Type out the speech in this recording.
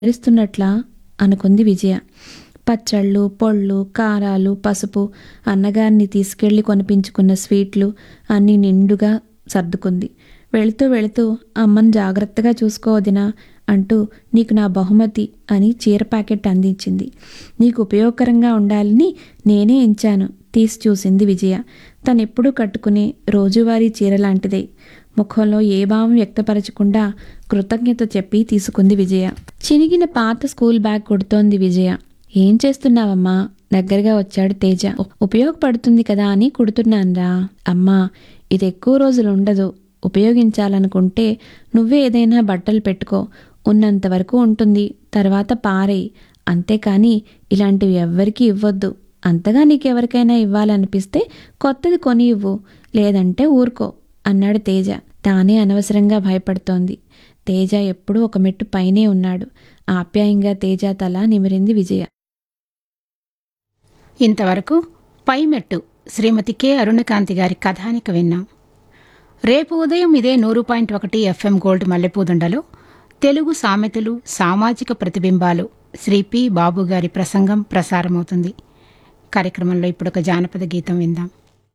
ధరిస్తున్నట్లా అనుకుంది విజయ పచ్చళ్ళు పొళ్ళు కారాలు పసుపు అన్నగారిని తీసుకెళ్లి కొనిపించుకున్న స్వీట్లు అన్నీ నిండుగా సర్దుకుంది వెళుతూ వెళుతూ అమ్మని జాగ్రత్తగా చూసుకోవదినా అంటూ నీకు నా బహుమతి అని చీర ప్యాకెట్ అందించింది నీకు ఉపయోగకరంగా ఉండాలని నేనే ఎంచాను తీసి చూసింది విజయ తనెప్పుడూ కట్టుకునే రోజువారీ చీర లాంటిదే ముఖంలో ఏ భావం వ్యక్తపరచకుండా కృతజ్ఞత చెప్పి తీసుకుంది విజయ చినిగిన పాత స్కూల్ బ్యాగ్ కుడుతోంది విజయ ఏం చేస్తున్నావమ్మా దగ్గరగా వచ్చాడు తేజ "ఉ- ఉపయోగపడుతుంది కదా అని కుడుతున్నాన్రా అమ్మా ఇది ఎక్కువ రోజులు ఉండదు ఉపయోగించాలనుకుంటే నువ్వే ఏదైనా బట్టలు పెట్టుకో ఉన్నంత వరకు ఉంటుంది తర్వాత పారేయి అంతేకాని ఇలాంటివి ఎవ్వరికీ ఇవ్వద్దు అంతగా నీకెవరికైనా ఇవ్వాలనిపిస్తే కొత్తది కొని ఇవ్వు లేదంటే ఊరుకో అన్నాడు తేజ తానే అనవసరంగా భయపడుతోంది తేజ ఎప్పుడూ ఒక మెట్టు పైనే ఉన్నాడు ఆప్యాయంగా తేజ తల నిమిరింది విజయ ఇంతవరకు పైమెట్టు శ్రీమతి కె అరుణకాంతి గారి కథానిక విన్నాం రేపు ఉదయం ఇదే నూరు పాయింట్ ఒకటి ఎఫ్ఎం గోల్డ్ మల్లెపూదండలో తెలుగు సామెతలు సామాజిక ప్రతిబింబాలు శ్రీ పి బాబు గారి ప్రసంగం ప్రసారమవుతుంది కార్యక్రమంలో ఇప్పుడు ఒక జానపద గీతం విందాం